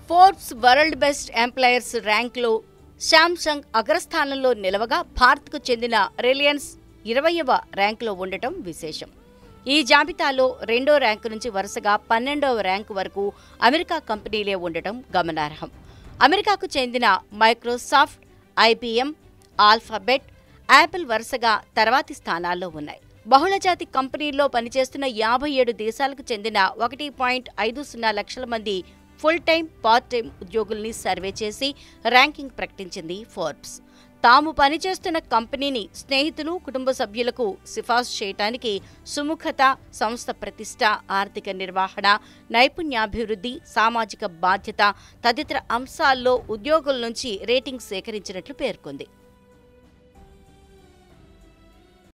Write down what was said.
Forbes world best employers ర్యాంక్లో Samsung అగ్రస్థానంలో నిలవగా భారత్కు చెందిన రిలయన్స్ ఇరవయవ ర్యాంకులో ఉండటం విశేషం ఈ జాబితాలో రెండో ర్యాంకు నుంచి వరుసగా పన్నెండవ ర్యాంకు వరకు అమెరికా కంపెనీలే ఉండటం గమనార్హం అమెరికాకు చెందిన మైక్రోసాఫ్ట్ ఐబిఎం ఆల్ఫాబెట్ యాపిల్ వరుసగా తర్వాతి స్థానాల్లో ఉన్నాయి బహుళజాతి కంపెనీల్లో పనిచేస్తున్న యాభై ఏడు దేశాలకు చెందిన ఒకటి పాయింట్ ఐదు సున్నా లక్షల మంది ఫుల్ టైం పార్ట్ టైం ఉద్యోగుల్ని సర్వే చేసి ర్యాంకింగ్ ప్రకటించింది ఫోర్బ్స్ తాము పనిచేస్తున్న కంపెనీని స్నేహితులు కుటుంబ సభ్యులకు సిఫార్సు చేయటానికి సుముఖత సంస్థ ప్రతిష్ట ఆర్థిక నిర్వహణ నైపుణ్యాభివృద్ధి సామాజిక బాధ్యత తదితర అంశాల్లో ఉద్యోగుల నుంచి రేటింగ్ సేకరించినట్లు పేర్కొంది